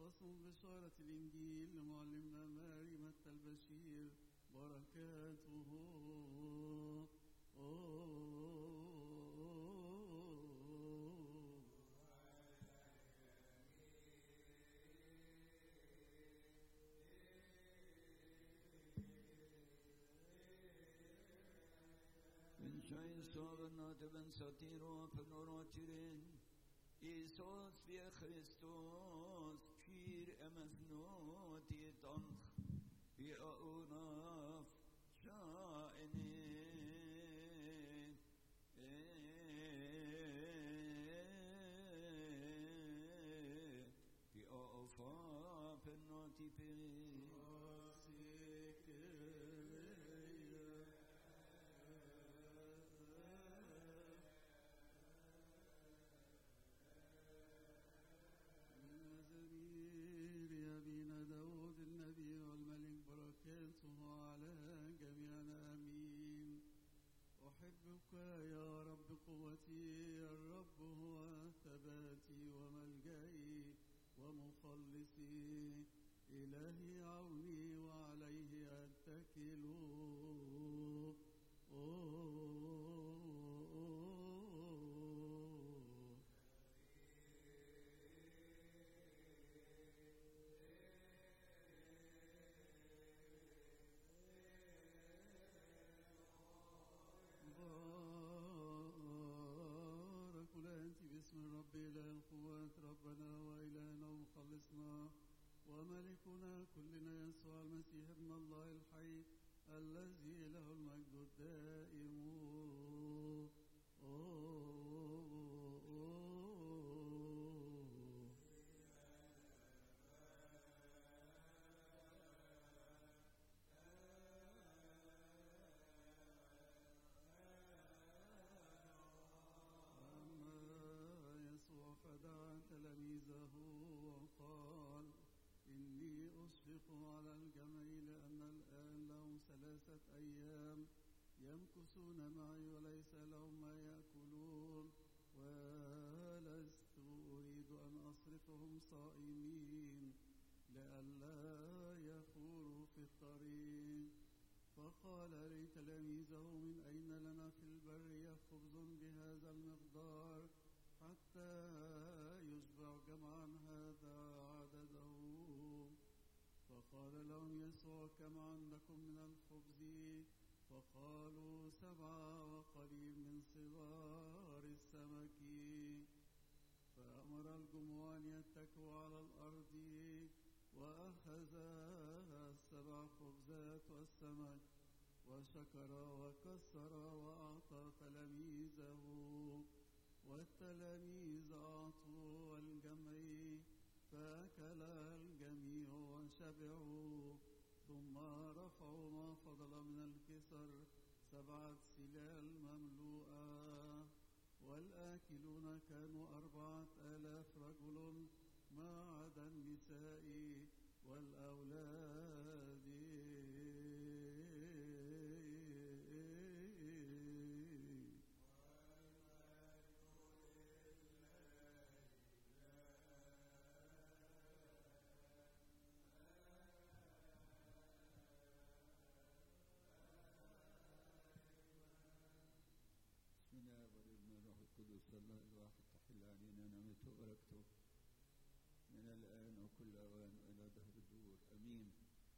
فصل بشارة الإنجيل لمعلمنا ماري متى البشير بركاته En kjønnsoven og til den satiro på noratirin. Isos vi Kristus, kyr emesnot i tank. Vi aunaf sjæni. Vi afa pennot i المزامير يا بينا داود النبي والملك بركاته على جميعنا آمين أحبك يا رب قوتي الرب هو ثباتي وملجئي ومخلصي إلهي عوني وعليه أتكل بارك أنت باسم الرب إله القوات ربنا وإلهنا ومخلصنا وملكنا كلنا يسوع المسيح ابن الله الحي الذي له المجد الدائم أما يسوع فدعا تلاميذه وقال إني أشفق على الجمع لأن الآن لهم ثلاثة أيام يمكثون معي وليس لهم ما يأكلون ولست أريد أن أصرفهم صائمين لئلا يخوروا في الطريق فقال لتلاميذه من أين لنا في البرية خبز بهذا المقدار حتى يشبع جمعا هذا عدده فقال لهم يسوع كم عندكم من الخبز فقالوا سبعة وقليل من صغار السمك فأمر الجموع أن يتكوا على الأرض وأخذ السبع خبزات والسمك وشكر وكسر وأعطى تلاميذه والتلاميذ أعطوا الجمع فأكل الجميع وشبعوا ثم رفعوا ما فضل من الكسر سبعة سلال مملوءة والآكلون كانوا أربعة آلاف رجل ما عدا النساء والأولاد بسم الله والابن والروح القدس الله الواحد تحل علينا نعمته وبركته من الآن وكل أوان وإلى دهر الدور أمين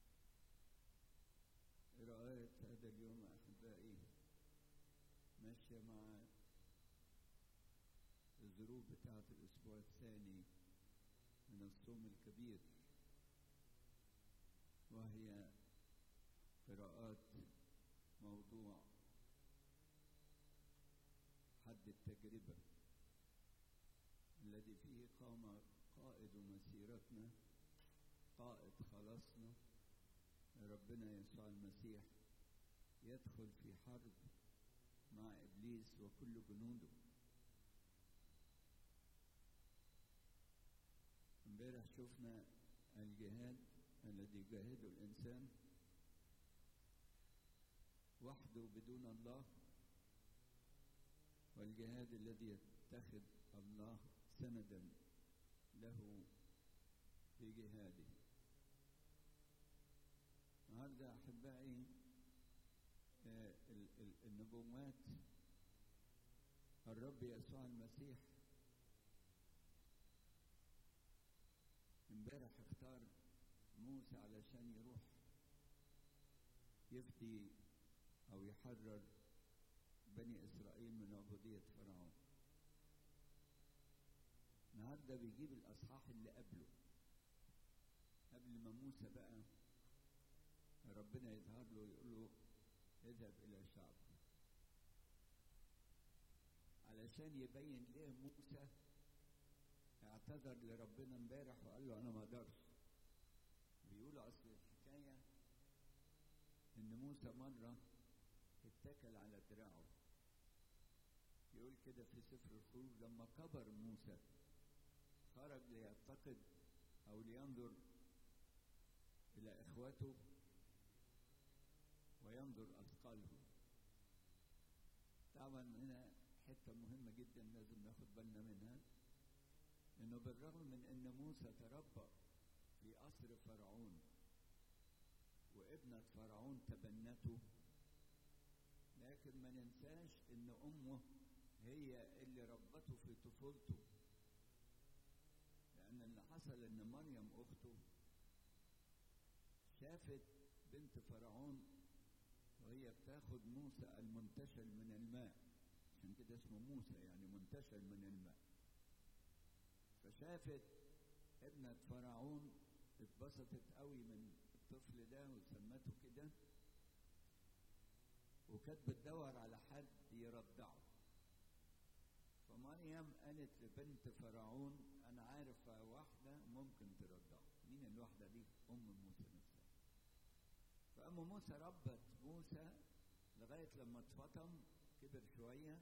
قراءة هذا اليوم أحبائي ماشية مع الظروف بتاعة الأسبوع الثاني من الصوم الكبير وهي قراءات موضوع حد التجربة الذي فيه قام قائد مسيرتنا قائد خلاصنا ربنا يسوع المسيح يدخل في حرب مع إبليس وكل جنوده امبارح شفنا الجهاد الذي يجاهده الإنسان وحده بدون الله والجهاد الذي يتخذ الله سندا له في جهاده النهارده احبائي آه، ال- ال- النبوات الرب يسوع المسيح امبارح اختار موسى علشان يروح يفدي او يحرر بني اسرائيل من عبوديه فرعون النهارده بيجيب الاصحاح اللي قبله قبل ما موسى بقى ربنا يظهر له ويقول له اذهب الى شعب علشان يبين ليه موسى اعتذر لربنا امبارح وقال له انا ما اقدرش بيقولوا اصل الحكايه ان موسى مره اتكل على دراعه يقول كده في سفر الخروج لما كبر موسى خرج ليعتقد او لينظر الى اخوته وينظر اثقالهم طبعا هنا حته مهمه جدا لازم ناخد بالنا منها انه بالرغم من ان موسى تربى في قصر فرعون وابنة فرعون تبنته لكن ما ننساش ان امه هي اللي ربته في طفولته لان اللي حصل ان مريم اخته شافت بنت فرعون وهي بتاخد موسى المنتشل من الماء عشان كده اسمه موسى يعني منتشل من الماء فشافت ابنة فرعون اتبسطت قوي من الطفل ده وسمته كده وكانت بتدور على حد يرضعه فمريم قالت لبنت فرعون انا عارفة واحدة ممكن ترضعه مين الواحدة دي ام موسى نفسها فام موسى ربت موسى لغاية لما اتفطم كبر شوية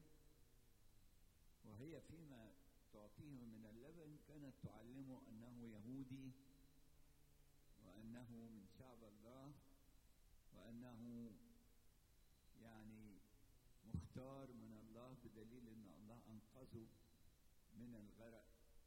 وهي فيما تعطيه من اللبن كانت تعلمه انه يهودي وانه من شعب الله وانه يعني مختار من الله بدليل ان الله انقذه من الغرق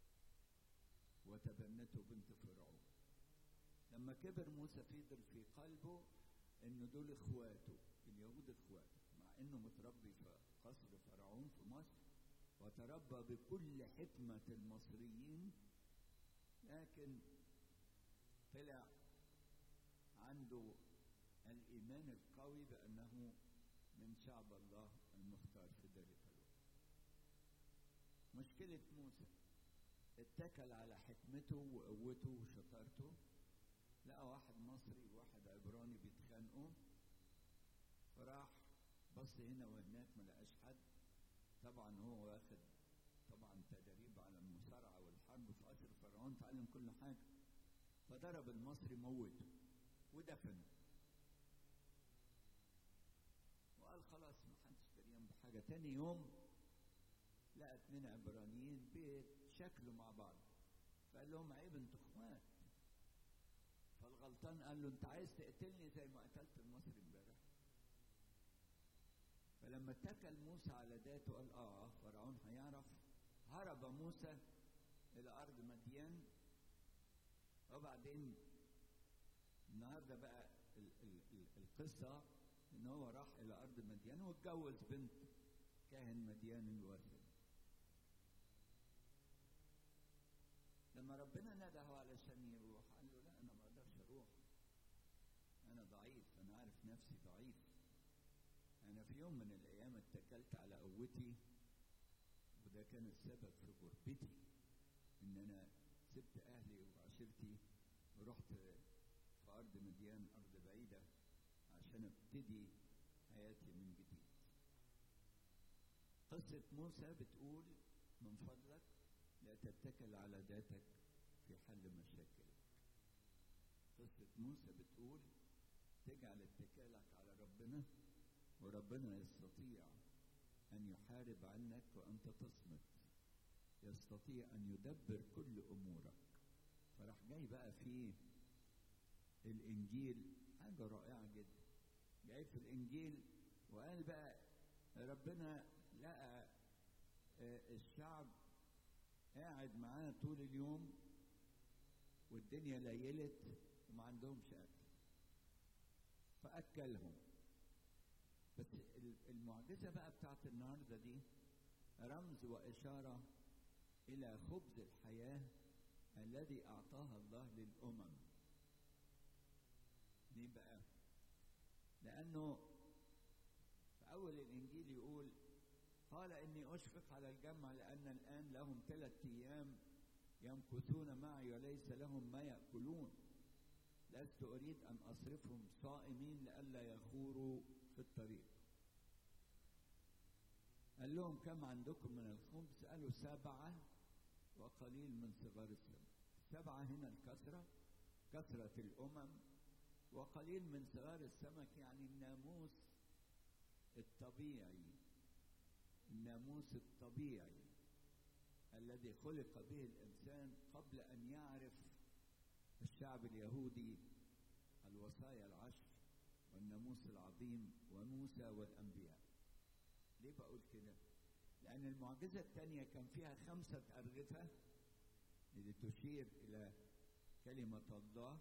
وتبنته بنت فرعون لما كبر موسى فضل في قلبه ان دول اخواته اليهود اخواته مع انه متربي في قصر فرعون في مصر وتربى بكل حكمة المصريين لكن طلع عنده الإيمان القوي بأنه من شعب الله المختار في ذلك الوقت مشكلة موسى اتكل على حكمته وقوته وشطارته لقى واحد مصري وواحد عبراني بيتخانقوا فراح بص هنا وهناك ما لقاش حد طبعا هو واخد طبعا تدريب على المصارعة والحرب في قصر فرعون تعلم كل حاجة فضرب المصري موته ودفنه وقال خلاص ما حدش دريان بحاجة تاني يوم لقى اتنين عبرانيين بيتشكلوا مع بعض فقال لهم عيب انتوا اخوات فالغلطان قال له انت عايز تقتلني زي ما قتلت المصري امبارح فلما اتكل موسى على ذاته قال اه فرعون هيعرف هرب موسى الى ارض مديان وبعدين النهارده بقى ال ال ال القصه ان هو راح الى ارض مديان واتجوز بنت كاهن مديان الوثن لما ربنا نده علشان يروح قال له لا انا ما اقدرش اروح انا ضعيف انا عارف نفسي ضعيف انا في يوم من الايام اتكلت على قوتي وده كان السبب في غربتي ان انا سبت اهلي وعشيرتي ورحت في ارض مديان ارض بعيده عشان ابتدي حياتي من جديد قصة موسى بتقول من فضلك لا تتكل على ذاتك في حل مشاكلك قصة موسى بتقول تجعل اتكالك على ربنا وربنا يستطيع أن يحارب عنك وأنت تصمت يستطيع أن يدبر كل أمورك فراح جاي بقى في الإنجيل حاجة رائعة جدا جاي في الإنجيل وقال بقى ربنا لقى الشعب قاعد معاه طول اليوم والدنيا ليلت وما عندهمش اكل فاكلهم بس ال- المعجزه بقى بتاعت النهارده دي رمز واشاره الى خبز الحياه الذي اعطاها الله للامم ليه بقى لانه في اول الانجيل يقول قال اني اشفق على الجمع لان الان لهم ثلاث ايام يمكثون معي وليس لهم ما ياكلون لست اريد ان اصرفهم صائمين لئلا يخوروا في الطريق قال لهم كم عندكم من الخبز قالوا سبعه وقليل من صغار السمك سبعه هنا الكثره كثره الامم وقليل من صغار السمك يعني الناموس الطبيعي الناموس الطبيعي الذي خلق به الانسان قبل ان يعرف الشعب اليهودي الوصايا العشر والناموس العظيم وموسى والانبياء ليه بقول كده لان المعجزه الثانيه كان فيها خمسه ارغفه اللي تشير الى كلمه الله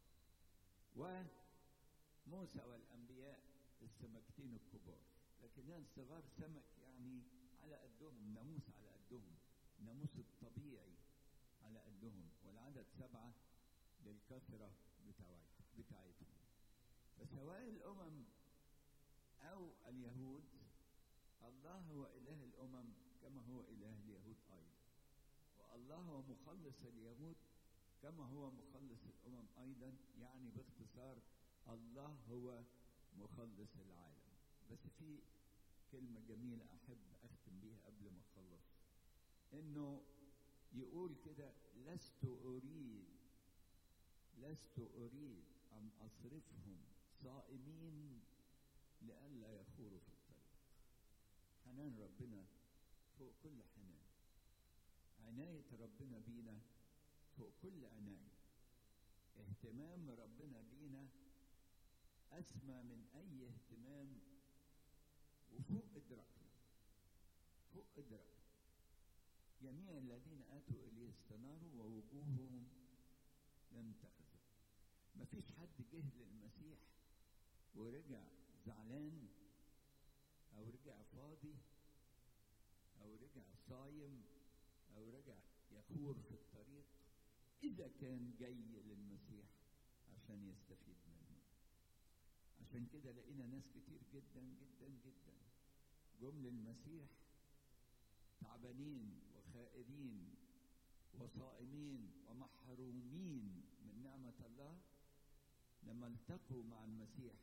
وموسى والانبياء السمكتين الكبار لكن هنا صغار سمك يعني على قدهم ناموس على قدهم الناموس الطبيعي على قدهم والعدد سبعة للكثرة بتاعت- بتاعتهم فسواء الأمم أو اليهود الله هو إله الأمم كما هو إله اليهود أيضا والله هو مخلص اليهود كما هو مخلص الأمم أيضا يعني باختصار الله هو مخلص العالم بس في كلمة جميلة أحب أختم بيها قبل ما أخلص إنه يقول كده لست أريد لست أريد أن أصرفهم صائمين لئلا يخوروا في الطريق حنان ربنا فوق كل حنان عناية ربنا بينا فوق كل عناية اهتمام ربنا بينا أسمى من أي اهتمام وفوق إدراكنا فوق إدراكنا جميع الذين آتوا إليه استناروا ووجوههم لم تخزى مفيش حد جه للمسيح ورجع زعلان أو رجع فاضي أو رجع صايم أو رجع يخور في الطريق إذا كان جاي للمسيح عشان يستفيد منه عشان كده لقينا ناس كتير جدا جدا جدا جم للمسيح تعبانين وخائرين وصائمين ومحرومين من نعمة الله لما التقوا مع المسيح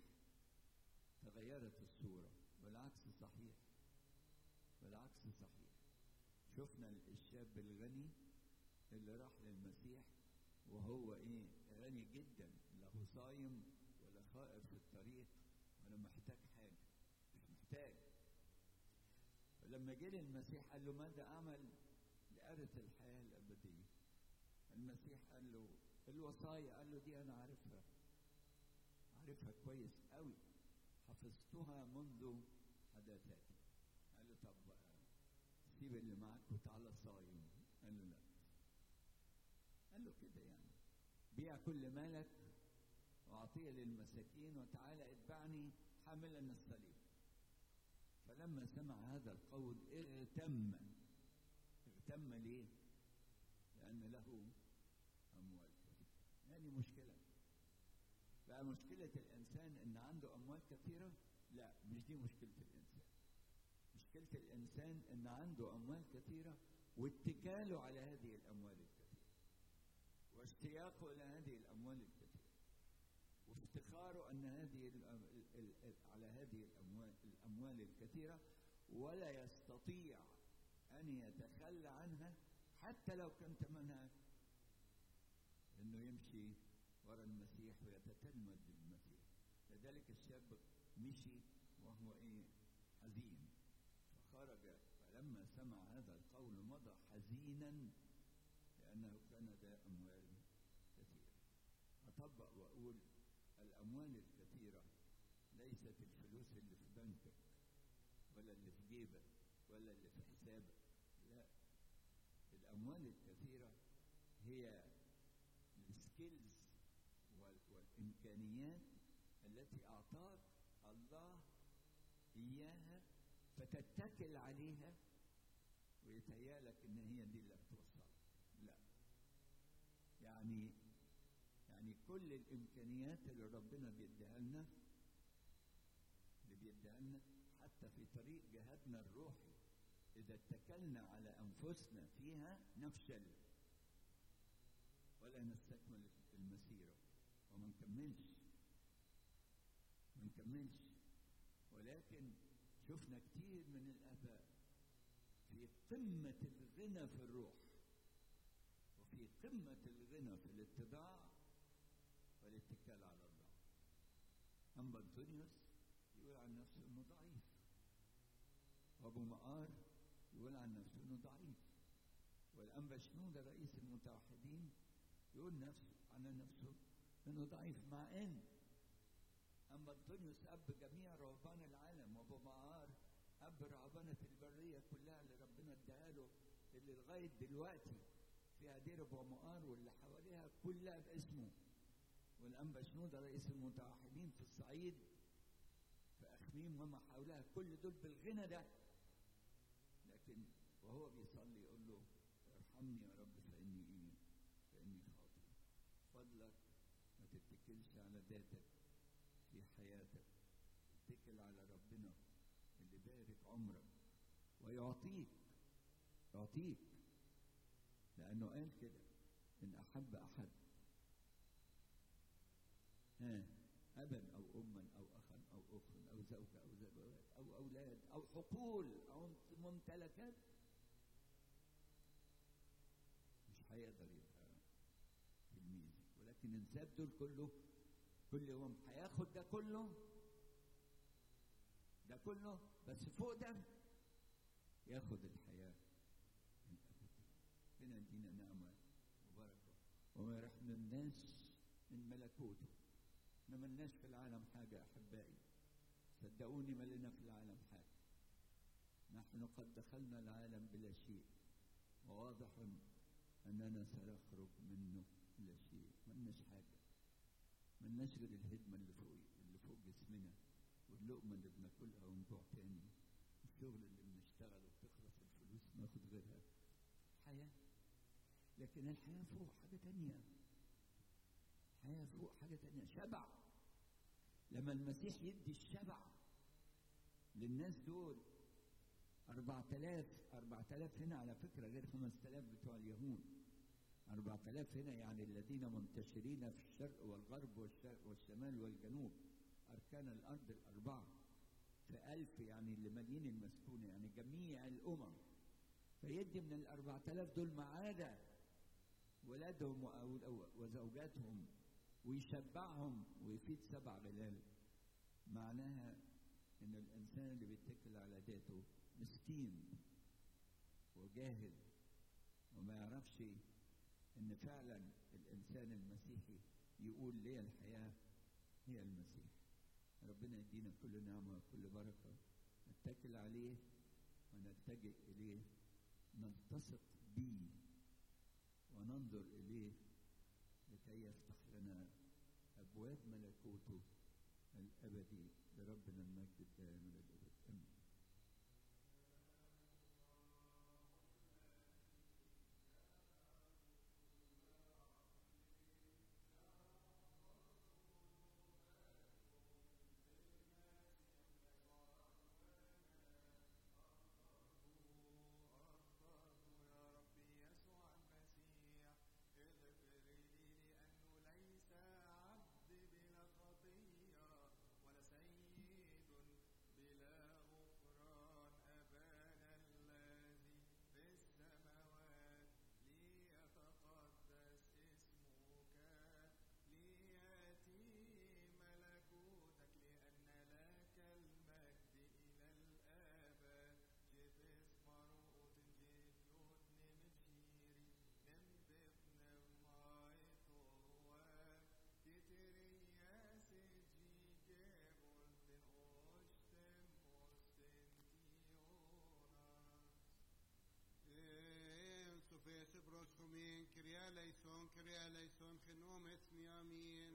تغيرت الصورة والعكس صحيح والعكس صحيح شفنا الشاب الغني اللي راح للمسيح وهو ايه غني جدا لا هو صايم ولا خائر في الطريق ولا محتاج حاجة مش محتاج ولما جه للمسيح قال له ماذا أعمل لأرث الحياة الأبدية المسيح قال له الوصايا قال له دي أنا عارفها عارفها كويس قوي حفظتها منذ حداثاتي قال له طب بقى سيب اللي معاك وتعالى صايم قال له لا قال له كده يعني بيع كل مالك واعطيه للمساكين وتعالى اتبعني حاملا الصليب فلما سمع هذا القول اغتم اغتم ليه؟ لأن له أموال كثيرة يعني مشكلة بقى مشكلة الإنسان إن عنده أموال كثيرة؟ لا مش دي مشكلة الإنسان مشكلة الإنسان إن عنده أموال كثيرة واتكاله على هذه الأموال الكثيرة واشتياقه إلى هذه الأموال الكثيرة وافتخاره أن هذه الأم- ال- ال- ال- على هذه الأموال الأموال الكثيرة ولا يستطيع أن يتخلى عنها حتى لو كان ثمنها إنه يمشي ورا المسيح ويتتلمذ بالمسيح لذلك الشاب مشي وهو إيه حزين فخرج فلما سمع هذا القول مضى حزينا لأنه كان ذا أموال كثيرة أطبق وأقول الأموال الكثيرة ليست الفلوس اللي في بنكك ولا اللي في جيبك ولا اللي في حسابك لا الأموال الكثيرة هي السكيلز والإمكانيات التي أعطاك الله إياها فتتكل عليها ويتهيألك إن هي دي اللي هتوصلك لا يعني يعني كل الإمكانيات اللي ربنا بيديها لنا اللي بيديها لنا حتى في طريق جهادنا الروحي إذا اتكلنا على أنفسنا فيها نفشل ولا نستكمل المسيرة وما نكملش ما نكملش ولكن شفنا كتير من الآباء في قمة الغنى في الروح وفي قمة الغنى في الاتباع والاتكال على الله أما أنطونيوس يقول عن نفسه إنه ضعيف وأبو مقار يقول عن نفسه إنه ضعيف والأنبا شنودة رئيس المتوحدين يقول نفسه على نفسه إنه ضعيف مع إن أما أنطونيوس أب جميع رهبان العالم وأبو مقار أب رهبنة البرية كلها اللي ربنا اداها له اللي لغاية دلوقتي فيها دير أبو مقار واللي حواليها كلها باسمه والأنبا شنودة رئيس المتوحدين في الصعيد في أخميم وما حولها كل دول بالغنى ده لكن وهو بيصلي يقول له ارحمني يا رب فإني إيه فإني خاطئ فضلك ما تتكلش على ذاتك في حياتك اتكل على ربنا اللي بارك عمرك ويعطيك يعطيك لأنه قال كده إن أحب أحد ها أبا أو أما أو أخا أو أخت أو زوجة أو زوجات أو أولاد أو حقول أو ممتلكات مش هيقدر يبقى تلميذ ولكن إن ساب دول كله كل يوم هياخد ده كله ده كله بس فوق ده ياخد الحياة الأبدية ربنا يدينا نعمة وبركة وما يرحمناش من ملكوته احنا ملناش في العالم حاجة يا أحبائي صدقوني ما لنا في العالم حاجة نحن قد دخلنا العالم بلا شيء وواضح أننا سنخرج منه بلا شيء ملناش حاجة ملناش غير الهدمة اللي فوق اللي فوق جسمنا واللقمة اللي بناكلها ونجوع تاني الشغل اللي بنشتغله وتخلص الفلوس ناخد غيرها حياة لكن الحياة فوق حاجة تانية حياة فوق حاجة تانية شبع لما المسيح يدي الشبع للناس دول أربعة آلاف أربعة آلاف هنا على فكرة غير خمسة آلاف بتوع اليهود أربعة آلاف هنا يعني الذين منتشرين في الشرق والغرب والشرق والشمال والجنوب أركان الأرض الأربعة في ألف يعني اللي مالين المسكونة يعني جميع الأمم فيدي من الأربعة آلاف دول ما عدا ولادهم وزوجاتهم ويشبعهم ويفيد سبع غلال معناها ان الانسان اللي بيتكل على ذاته مسكين وجاهل وما يعرفش ان فعلا الانسان المسيحي يقول ليه الحياه هي المسيح ربنا يدينا كل نعمه وكل بركه نتكل عليه ونلتجئ اليه نلتصق بيه وننظر اليه لكي يفتح لنا أبواب ملكوته الأبدي لربنا المجد الدائم للأبد آمين بلا eleison genom ett miamin.